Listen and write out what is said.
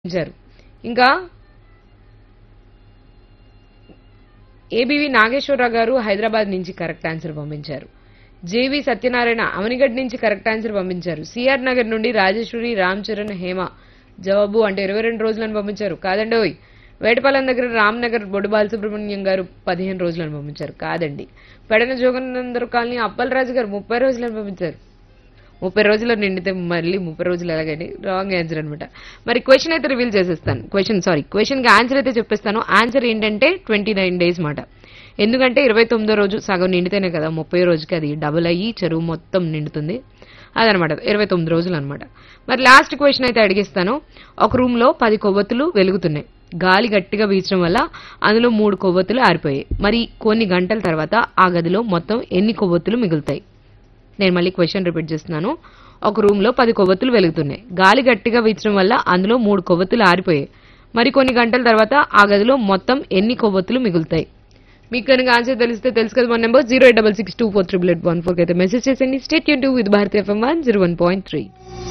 పంపించారు ఇంకా ఏబీవి నాగేశ్వరరావు గారు హైదరాబాద్ నుంచి కరెక్ట్ ఆన్సర్ పంపించారు జేవి సత్యనారాయణ అవనిగడ్ నుంచి కరెక్ట్ ఆన్సర్ పంపించారు సిఆర్ నగర్ నుండి రాజేశ్వరి రామ్ చరణ్ హేమ జవాబు అంటే ఇరవై రెండు రోజులని పంపించారు కాదండి ఓయ్ వేటపాలెం దగ్గర రామ్ నగర్ బొడ్డు బాలసుబ్రహ్మణ్యం గారు పదిహేను రోజులని పంపించారు కాదండి పెడన జోగనందరు కాలనీ అప్పలరాజు గారు ముప్పై రోజులని పంపించారు ముప్పై రోజుల్లో నిండితే మళ్ళీ ముప్పై రోజులు ఎలాగని రాంగ్ ఆన్సర్ అనమాట మరి క్వశ్చన్ అయితే రివీల్ చేసేస్తాను క్వశ్చన్ సారీ క్వశ్చన్కి ఆన్సర్ అయితే చెప్పేస్తాను ఆన్సర్ ఏంటంటే ట్వంటీ నైన్ డేస్ మాట ఎందుకంటే ఇరవై తొమ్మిదో రోజు సగం నిండితేనే కదా ముప్పై రోజుకి అది డబుల్ అయ్యి చెరువు మొత్తం నిండుతుంది అదనమాట ఇరవై తొమ్మిది రోజులు అనమాట మరి లాస్ట్ క్వశ్చన్ అయితే అడిగిస్తాను ఒక రూమ్ లో పది కొవ్వొత్తులు వెలుగుతున్నాయి గాలి గట్టిగా వీచడం వల్ల అందులో మూడు కొవ్వొత్తులు ఆరిపోయాయి మరి కొన్ని గంటల తర్వాత ఆ గదిలో మొత్తం ఎన్ని కొవ్వొత్తులు మిగులుతాయి నేను మళ్ళీ క్వశ్చన్ రిపీట్ చేస్తున్నాను ఒక రూమ్ లో పది కొవ్వొత్తులు వెలుగుతున్నాయి గాలి గట్టిగా వీచడం వల్ల అందులో మూడు కొవ్వొత్తులు ఆరిపోయాయి మరి కొన్ని గంటల తర్వాత ఆ గదిలో మొత్తం ఎన్ని కొవ్వొత్తులు మిగులుతాయి మీకు కనుక ఆన్సర్ తెలిస్తే తెలుసు కదా మన number zero eight double six two four triple eight one four అయితే మెసేజ్ చేసండి స్టేట్ యూన్ to with Bharatiya FM one zero one point three